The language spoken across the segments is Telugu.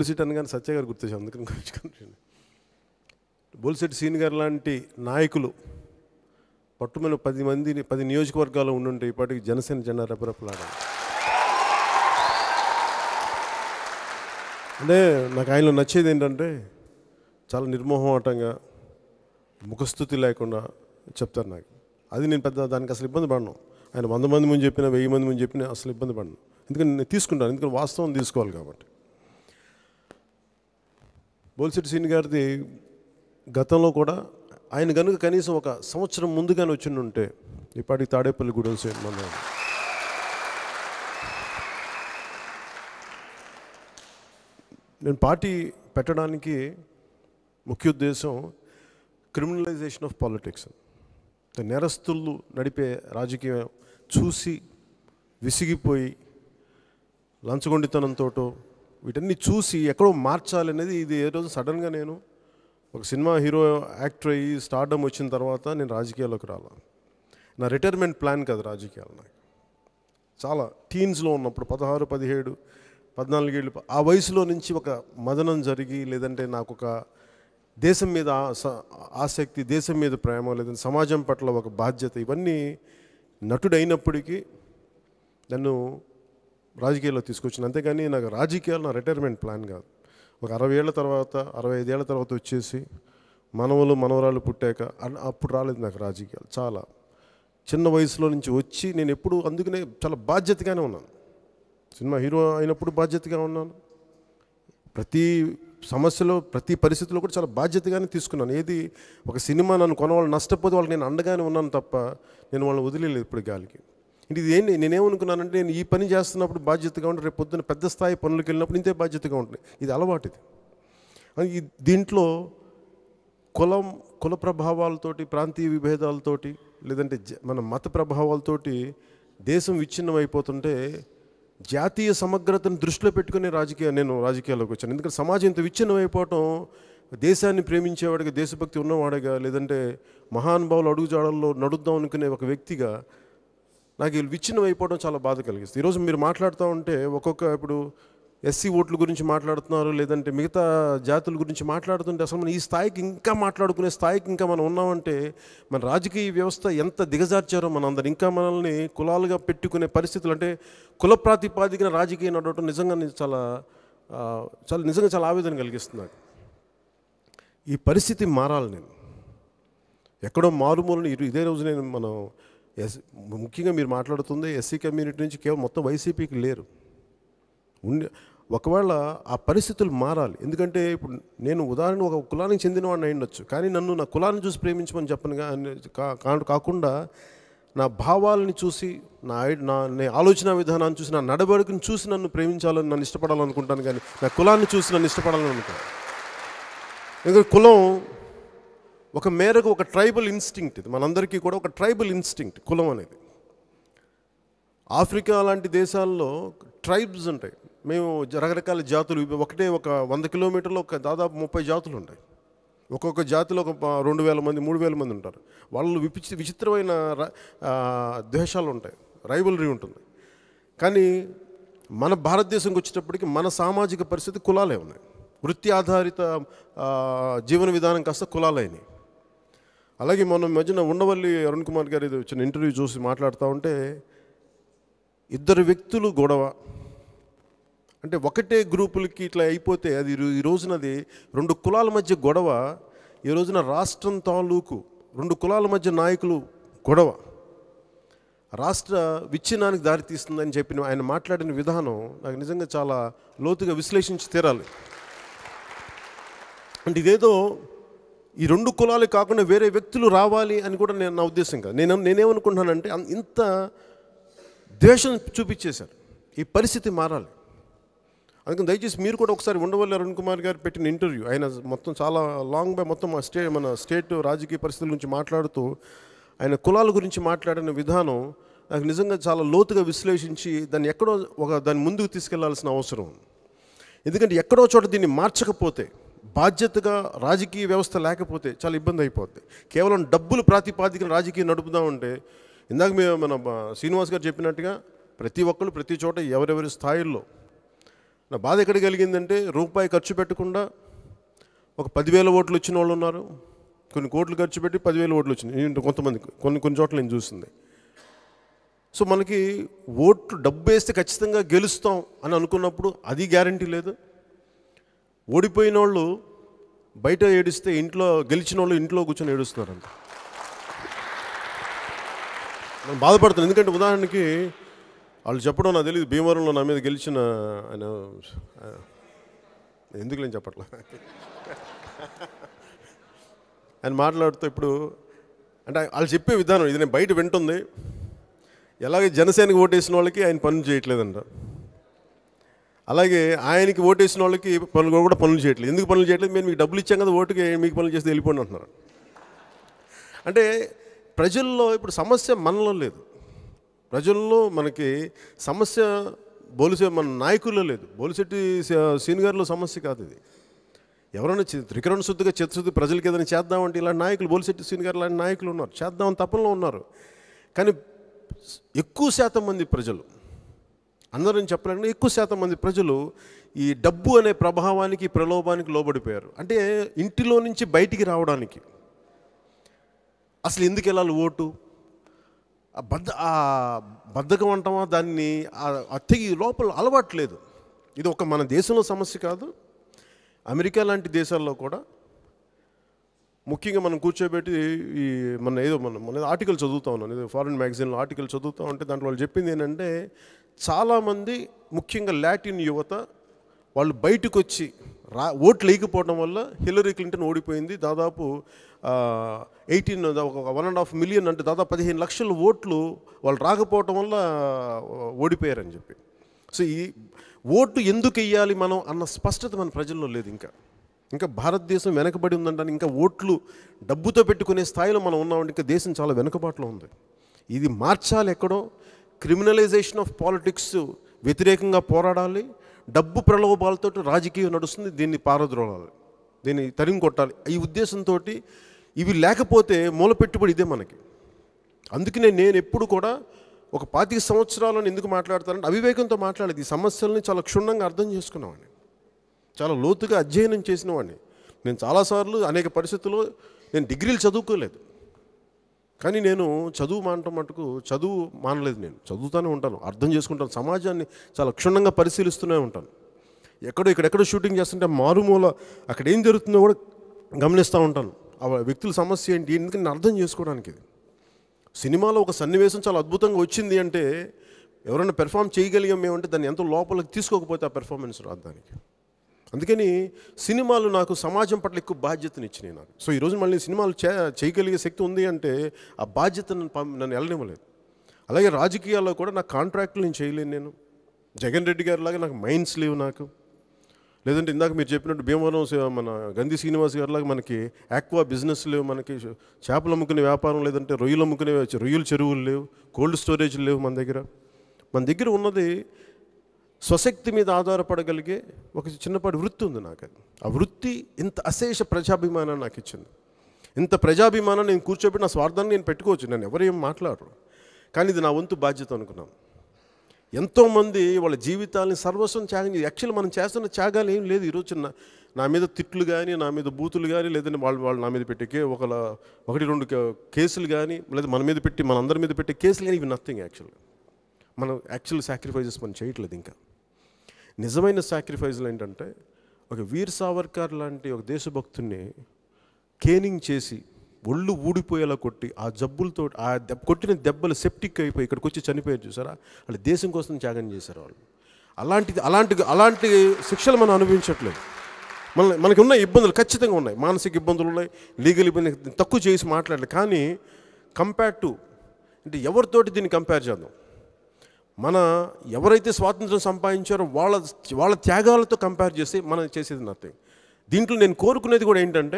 బోలిసెట్ అనగానే సత్య గారు గుర్తొచ్చారు అందుకని కొంచెం కన్ఫ్యూజన్ బోలిసెట్ సీన్ గారు లాంటి నాయకులు పట్టుమని పది మందిని పది నియోజకవర్గాలు ఉండుంటే ఇప్పటికి జనసేన జెండా రెపరెపలాడాలి అంటే నాకు ఆయనలో నచ్చేది ఏంటంటే చాలా నిర్మోహమాటంగా ముఖస్థుతి లేకుండా చెప్తారు నాకు అది నేను పెద్ద దానికి అసలు ఇబ్బంది పడను ఆయన వంద మంది ముందు చెప్పినా వెయ్యి మంది ముందు చెప్పినా అసలు ఇబ్బంది పడను ఎందుకంటే నేను తీసుకుంటాను ఎందుకంటే వాస్తవం తీసుకోవాలి కాబట్టి బోల్సిటి సీన్ గారిది గతంలో కూడా ఆయన కనుక కనీసం ఒక సంవత్సరం ముందుగానే వచ్చి ఉంటే ఇప్పటికి తాడేపల్లి గూడెం సేన్ మన నేను పార్టీ పెట్టడానికి ముఖ్య ఉద్దేశం క్రిమినలైజేషన్ ఆఫ్ పాలిటిక్స్ నేరస్తులు నడిపే రాజకీయం చూసి విసిగిపోయి లంచగొండితనంతో వీటన్ని చూసి ఎక్కడో మార్చాలనేది ఇది ఏ రోజు సడన్గా నేను ఒక సినిమా హీరో యాక్టర్ అయ్యి స్టార్డమ్ వచ్చిన తర్వాత నేను రాజకీయాల్లోకి రాలా నా రిటైర్మెంట్ ప్లాన్ కాదు రాజకీయాలు నాకు చాలా టీన్స్లో ఉన్నప్పుడు పదహారు పదిహేడు పద్నాలుగేళ్ళు ఆ వయసులో నుంచి ఒక మదనం జరిగి లేదంటే నాకు ఒక దేశం మీద ఆస- ఆసక్తి దేశం మీద ప్రేమ లేదంటే సమాజం పట్ల ఒక బాధ్యత ఇవన్నీ నటుడైనప్పటికీ నన్ను రాజకీయాల్లో తీసుకొచ్చిన అంతేగాని నాకు రాజకీయాలు నా రిటైర్మెంట్ ప్లాన్ కాదు ఒక అరవై ఏళ్ళ తర్వాత అరవై ఐదేళ్ల తర్వాత వచ్చేసి మనవలు మనవరాలు పుట్టాక అన్- అప్పుడు రాలేదు నాకు రాజకీయాలు చాలా చిన్న వయసులో నుంచి వచ్చి నేను ఎప్పుడు అందుకనే చాలా బాధ్యతగానే ఉన్నాను సినిమా హీరో అయినప్పుడు బాధ్యతగా ఉన్నాను ప్రతి సమస్యలో ప్రతి పరిస్థితిలో కూడా చాలా బాధ్యతగానే తీసుకున్నాను ఏది ఒక సినిమా నన్ను కొనవాళ్ళు నష్టపోతే వాళ్ళకి నేను అండగానే ఉన్నాను తప్ప నేను వాళ్ళని వదిలేదు ఇప్పుడు గాలికి ఇది ఇది ఏంటి నేనేమనుకున్నానంటే నేను ఈ పని చేస్తున్నప్పుడు బాధ్యతగా ఉంటే రేపు పొద్దున్న పెద్ద స్థాయి పనులకు వెళ్ళినప్పుడు ఇంతే బాధ్యతగా ఉంటుంది ఇది అలవాటు ఇది అది ఈ దీంట్లో కులం కుల ప్రభావాలతోటి ప్రాంతీయ విభేదాలతోటి లేదంటే జ- మన మత ప్రభావాలతోటి దేశం విచ్ఛిన్నం అయిపోతుంటే జాతీయ సమగ్రతను దృష్టిలో పెట్టుకుని రాజకీయ నేను రాజకీయాల్లోకి వచ్చాను ఎందుకంటే సమాజం ఇంత విచ్ఛిన్నం అయిపోవటం దేశాన్ని ప్రేమించేవాడిగా దేశభక్తి ఉన్నవాడిగా లేదంటే మహానుభావులు అడుగుజాడల్లో నడుద్దాం అనుకునే ఒక వ్యక్తిగా నాకు ఈ విచ్ఛిన్నం అయిపోవడం చాలా బాధ కలిగిస్తుంది ఈరోజు మీరు మాట్లాడుతూ ఉంటే ఒక్కొక్క ఇప్పుడు ఎస్సీ ఓట్ల గురించి మాట్లాడుతున్నారు లేదంటే మిగతా జాతుల గురించి మాట్లాడుతుంటే అసలు మనం ఈ స్థాయికి ఇంకా మాట్లాడుకునే స్థాయికి ఇంకా మనం ఉన్నామంటే మన రాజకీయ వ్యవస్థ ఎంత దిగజార్చారో మన అందరు ఇంకా మనల్ని కులాలుగా పెట్టుకునే పరిస్థితులు అంటే కుల ప్రాతిపాదికన రాజకీయం నడవటం నిజంగా నేను చాలా ఆ, చాలా నిజంగా చాలా ఆవేదన కలిగిస్తుంది నాకు ఈ పరిస్థితి మారాలి నేను ఎక్కడో మారుమూలని ఇరు ఇదే రోజు నేను మనం ఎస్ ముఖ్యంగా మీరు మాట్లాడుతుంది ఎస్సీ కమ్యూనిటీ నుంచి కేవలం మొత్తం వైసీపీకి లేరు ఉండి ఒకవేళ ఆ పరిస్థితులు మారాలి ఎందుకంటే ఇప్పుడు నేను ఉదాహరణ ఒక కులానికి చెందిన వాడిని అయి ఉండొచ్చు కానీ నన్ను నా కులాన్ని చూసి ప్రేమించమని చెప్పను కా- కా- కా- కాకుండా నా భావాలని చూసి నా ఐ- నా నే ఆలోచన విధానాన్ని చూసి నా నడవడికను చూసి నన్ను ప్రేమించాలని నన్ను ఇష్టపడాలనుకుంటాను కానీ నా కులాన్ని చూసి నన్ను ఇష్టపడాలని అనుకుంటాను ఎందుకంటే కులం ఒక మేరకు ఒక ట్రైబల్ ఇన్స్టింక్ట్ ఇది మనందరికీ కూడా ఒక ట్రైబల్ ఇన్స్టింక్ట్ కులం అనేది ఆఫ్రికా లాంటి దేశాల్లో ట్రైబ్స్ ఉంటాయి మేము జ- రకరకాల జాతులు ఇవి ఒకటే ఒక వంద కిలోమీటర్లో ఒక దాదాపు ముప్పై జాతులు ఉంటాయి ఒక్కొక్క జాతిలో ఒక ప- రెండు వేల మంది మూడు వేల మంది ఉంటారు వాళ్ళు విచిత్ర విచిత్రమైన ర- ఆ, ద్వేషాలు ఉంటాయి రైవలరీ ఉంటుంది కానీ మన భారతదేశంకి వచ్చేటప్పటికి మన సామాజిక పరిస్థితి కులాలే ఉన్నాయి వృత్తి ఆధారిత ఆ, జీవన విధానం కాస్త కులాలైనవి అలాగే మొన్న ఈ మధ్యన ఉండవల్లి అరుణ్ కుమార్ గారి ఏదో వచ్చిన ఇంటర్వ్యూ చూసి మాట్లాడుతూ ఉంటే ఇద్దరు వ్యక్తులు గొడవ అంటే ఒకటే గ్రూపులకి ఇట్లా అయిపోతే అది ఈ రో- ఈ రోజునది రెండు కులాల మధ్య గొడవ ఈ రోజున రాష్ట్రం తాలూకు రెండు కులాల మధ్య నాయకులు గొడవ రాష్ట్ర విచ్ఛిన్నానికి దారితీస్తుందని చెప్పిన ఆయన మాట్లాడిన విధానం నాకు నిజంగా చాలా లోతుగా విశ్లేషించి తీరాలి అంటే ఇదేదో ఈ రెండు కులాలే కాకుండా వేరే వ్యక్తులు రావాలి అని కూడా నేను నా ఉద్దేశం కాదు నేను నేనేమనుకుంటున్నానంటే అన్- ఇంత ద్వేషం చూపించేశారు ఈ పరిస్థితి మారాలి అందుకని దయచేసి మీరు కూడా ఒకసారి ఉండవల్లి అరుణ్ కుమార్ గారు పెట్టిన ఇంటర్వ్యూ ఆయన మొత్తం చాలా లాంగ్ బై మొత్తం ఆ స్టే మన స్టేట్ రాజకీయ పరిస్థితుల గురించి మాట్లాడుతూ ఆయన కులాల గురించి మాట్లాడిన విధానం నాకు నిజంగా చాలా లోతుగా విశ్లేషించి దాన్ని ఎక్కడో ఒక దాన్ని ముందుకు తీసుకెళ్లాల్సిన అవసరం ఉంది. ఎందుకంటే ఎక్కడో చోట దీన్ని మార్చకపోతే బాధ్యతగా రాజకీయ వ్యవస్థ లేకపోతే చాలా ఇబ్బంది అయిపోద్ది కేవలం డబ్బులు ప్రాతిపాదికన రాజకీయం నడుపుదామంటే ఇందాక మేము మన బ- శ్రీనివాస్ గారు చెప్పినట్టుగా ప్రతి ఒక్కరు ప్రతి చోట ఎవరెవరి స్థాయిల్లో నా బాధ ఎక్కడ కలిగిందంటే రూపాయి ఖర్చు పెట్టకుండా ఒక పదివేల ఓట్లు వచ్చిన వాళ్ళు ఉన్నారు కొన్ని కోట్లు ఖర్చు పెట్టి పదివేల ఓట్లు వచ్చినాయి నేను కొంతమంది కొన్ని కొన్ని చోట్ల నేను చూసింది సో మనకి ఓట్లు డబ్బు వేస్తే ఖచ్చితంగా గెలుస్తాం అని అనుకున్నప్పుడు అది గ్యారంటీ లేదు ఓడిపోయిన వాళ్ళు బయట ఏడిస్తే ఇంట్లో గెలిచిన వాళ్ళు ఇంట్లో కూర్చొని ఏడుస్తున్నారంట నేను బాధపడుతున్నాను ఎందుకంటే ఉదాహరణకి వాళ్ళు చెప్పడం నాకు తెలియదు భీమవరంలో నా మీద గెలిచిన ఆయన ఆ, ఎందుకు నేను చెప్పట్లా ఆయన మాట్లాడుతూ ఇప్పుడు అంటే వాళ్ళు చెప్పే విధానం ఇది నేను బయట వింటుంది ఎలాగే జనసేనకి ఓటేసిన వాళ్ళకి ఆయన పనులు చేయట్లేదంట అలాగే ఆయనకి ఓటేసిన వాళ్ళకి పనులు కూడా పనులు చేయట్లేదు ఎందుకు పనులు చేయట్లేదు మేము మీకు డబ్బులు ఇచ్చాం కదా ఓటుకి మీకు పనులు చేస్తే వెళ్ళిపోండి అంటున్నారు అంటే ప్రజల్లో ఇప్పుడు సమస్య మనలో లేదు ప్రజల్లో మనకి సమస్య బోలిసే మన నాయకుల్లో లేదు బోలిశెట్టి సీన్ గారిలో సమస్య కాదు ఇది ఎవరైనా చి- త్రికరణ శుద్ధిగా చిత్తశుద్ధి ప్రజలకి ఏదైనా చేద్దామంటే ఇలాంటి నాయకులు బోలిశెట్టి సీన్ గారు లాంటి నాయకులు ఉన్నారు చేద్దామని తపనలో ఉన్నారు కానీ ఎక్కువ శాతం మంది ప్రజలు అందరం చెప్పాలంటే ఎక్కువ శాతం మంది ప్రజలు ఈ డబ్బు అనే ప్రభావానికి ప్రలోభానికి లోబడిపోయారు అంటే ఇంటిలో నుంచి బయటికి రావడానికి అసలు ఎందుకు వెళ్ళాలి ఓటు ఆ బద్ద ఆ బద్ధకం అంటామా దాన్ని ఆ- ఆ తెగి లోపల అలవాట్లేదు ఇది ఒక మన దేశంలో సమస్య కాదు అమెరికా లాంటి దేశాల్లో కూడా ముఖ్యంగా మనం కూర్చోబెట్టి ఈ మన ఏదో మన మన ఆర్టికల్ చదువుతా ఉన్నాను ఏదో ఫారిన్ మ్యాగజైన్లో ఆర్టికల్ చదువుతా ఉంటే దాంట్లో వాళ్ళు చెప్పింది ఏంటంటే చాలామంది ముఖ్యంగా లాటిన్ యువత వాళ్ళు బయటకు వచ్చి రా ఓట్లు వేయకపోవడం వల్ల హిల్లరీ క్లింటన్ ఓడిపోయింది దాదాపు ఎయిటీన్ ఒక వన్ అండ్ హాఫ్ మిలియన్ అంటే దాదాపు పదిహేను లక్షల ఓట్లు వాళ్ళు రాకపోవటం వల్ల ఓడిపోయారని చెప్పి సో ఈ ఓటు ఎందుకు వెయ్యాలి మనం అన్న స్పష్టత మన ప్రజల్లో లేదు ఇంకా ఇంకా భారతదేశం వెనకబడి ఉందంటే ఇంకా ఓట్లు డబ్బుతో పెట్టుకునే స్థాయిలో మనం ఉన్నామంటే ఇంకా దేశం చాలా వెనుకబాటులో ఉంది ఇది మార్చాలి ఎక్కడో క్రిమినలైజేషన్ ఆఫ్ పాలిటిక్స్ వ్యతిరేకంగా పోరాడాలి డబ్బు ప్రలోభాలతో రాజకీయం నడుస్తుంది దీన్ని పారద్రోలాలి దీన్ని తరిమి కొట్టాలి ఈ ఉద్దేశంతో ఇవి లేకపోతే మూల పెట్టుబడి ఇదే మనకి అందుకనే నేను ఎప్పుడు కూడా ఒక పాతిక సంవత్సరాలను ఎందుకు మాట్లాడతానంటే అవివేకంతో మాట్లాడేది ఈ సమస్యల్ని చాలా క్షుణ్ణంగా అర్థం చేసుకున్నామని చాలా లోతుగా అధ్యయనం చేసిన వాడిని నేను చాలాసార్లు అనేక పరిస్థితుల్లో నేను డిగ్రీలు చదువుకోలేదు కానీ నేను చదువు మానటం మటుకు చదువు మానలేదు నేను చదువుతూనే ఉంటాను అర్థం చేసుకుంటాను సమాజాన్ని చాలా క్షుణ్ణంగా పరిశీలిస్తూనే ఉంటాను ఎక్కడో ఇక్కడెక్కడో షూటింగ్ చేస్తుంటే మారుమూల అక్కడ ఏం జరుగుతుందో కూడా గమనిస్తూ ఉంటాను ఆ వ్యక్తుల సమస్య ఏంటి ఎందుకంటే నేను అర్థం చేసుకోవడానికి ఇది సినిమాలో ఒక సన్నివేశం చాలా అద్భుతంగా వచ్చింది అంటే ఎవరైనా పెర్ఫామ్ చేయగలిగాం మేమంటే దాన్ని ఎంతో లోపలికి తీసుకోకపోతే ఆ పెర్ఫార్మెన్స్ రాదు దానికి అందుకని సినిమాలు నాకు సమాజం పట్ల ఎక్కువ బాధ్యతను ఇచ్చినాయి నాకు సో ఈరోజు మళ్ళీ సినిమాలు చే చేయగలిగే శక్తి ఉంది అంటే ఆ బాధ్యతను పం- నన్ను వెళ్ళనివ్వలేదు అలాగే రాజకీయాల్లో కూడా నాకు కాంట్రాక్టులు నేను చేయలేను నేను జగన్ రెడ్డి గారి లాగా నాకు మైండ్స్ లేవు నాకు లేదంటే ఇందాక మీరు చెప్పినట్టు భీమవరం సి- మన గంధి శ్రీనివాస్ గారిలాగా మనకి ఆక్వా బిజినెస్ లేవు మనకి చేపలు అమ్ముకునే వ్యాపారం లేదంటే రొయ్యలు అమ్ముకునే రొయ్యలు చెరువులు లేవు కోల్డ్ స్టోరేజ్ లేవు మన దగ్గర మన దగ్గర ఉన్నది స్వశక్తి మీద ఆధారపడగలిగే ఒక చిన్నపాటి వృత్తి ఉంది నాకు అది ఆ వృత్తి ఇంత అశేష ప్రజాభిమానాన్ని నాకు ఇచ్చింది ఇంత ప్రజాభిమానం నేను కూర్చోబెట్టి నా స్వార్థాన్ని నేను పెట్టుకోవచ్చు నేను ఎవరేం మాట్లాడరు కానీ ఇది నా వంతు బాధ్యత అనుకున్నాను ఎంతోమంది వాళ్ళ జీవితాలని సర్వస్వం త్యాగం చేసి యాక్చువల్లీ మనం చేస్తున్న త్యాగాలు ఏం లేదు ఈరోజు చిన్న నా మీద తిట్లు కానీ నా మీద బూతులు కానీ లేదంటే వాళ్ళు వాళ్ళు నా మీద పెట్టే కే ఒకల ఒకటి రెండు కే- కేసులు కానీ లేదా మన మీద పెట్టి మన అందరి మీద పెట్టే కేసులు కానీ ఇవి నథింగ్ యాక్చువల్గా మనం యాక్చువల్ సాక్రిఫైజెస్ మనం చేయట్లేదు ఇంకా నిజమైన సాక్రిఫైజులు ఏంటంటే ఒక వీర్ సావర్కర్ లాంటి ఒక దేశభక్తుని కేనింగ్ చేసి ఒళ్ళు ఊడిపోయేలా కొట్టి ఆ జబ్బులతో ఆ దెబ్బ కొట్టిన దెబ్బలు సెప్టిక్ అయిపోయి ఇక్కడికి వచ్చి చనిపోయారు చూసారా వాళ్ళు దేశం కోసం త్యాగం చేశారు వాళ్ళు అలాంటిది అలాంటి అలాంటి శిక్షలు మనం అనుభవించట్లేదు మన మనకి ఉన్న ఇబ్బందులు ఖచ్చితంగా ఉన్నాయి మానసిక ఇబ్బందులు ఉన్నాయి లీగల్ ఇబ్బంది తక్కువ చేసి మాట్లాడలేదు కానీ కంపేర్ టు అంటే ఎవరితోటి దీన్ని కంపేర్ చేద్దాం మన ఎవరైతే స్వాతంత్రం సంపాదించారో వాళ్ళ వాళ్ళ త్యాగాలతో కంపేర్ చేసి మనం చేసేది నథింగ్ దీంట్లో నేను కోరుకునేది కూడా ఏంటంటే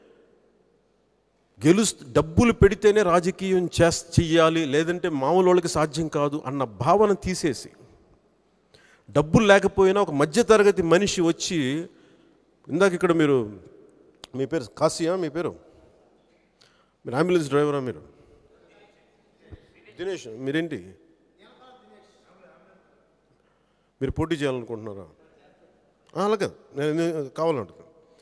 గెలు డబ్బులు పెడితేనే రాజకీయం చేస్ చెయ్యాలి లేదంటే మామూలు వాళ్ళకి సాధ్యం కాదు అన్న భావన తీసేసి డబ్బులు లేకపోయినా ఒక మధ్యతరగతి మనిషి వచ్చి ఇందాక ఇక్కడ మీరు మీ పేరు కాశీయా మీ పేరు మీరు అంబులెన్స్ డ్రైవరా మీరు దినేష్ మీరేంటి మీరు పోటీ చేయాలనుకుంటున్నారా ఆ, అలా కాదు నేను నేను కావాలంట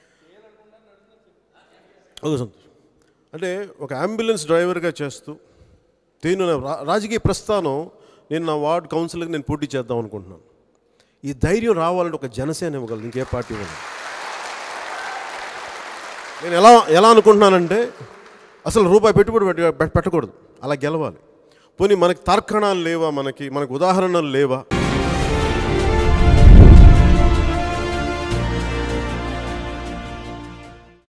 ఓకే సంతోష్ అంటే ఒక అంబులెన్స్ డ్రైవర్గా చేస్తూ నేను నా రా- రాజకీయ ప్రస్థానం నేను నా వార్డ్ కౌన్సిల్కి నేను పోటీ చేద్దాం అనుకుంటున్నాను ఈ ధైర్యం రావాలంటే ఒక జనసేన ఇవ్వగలదు ఇంకే పార్టీ ఇవ్వదు నేను ఎలా ఎలా అనుకుంటున్నానంటే అసలు రూపాయి పెట్టుబడి పెట్ట పెట్టకూడదు అలా గెలవాలి పోనీ మనకి తర్కణాలు లేవా మనకి మనకు ఉదాహరణలు లేవా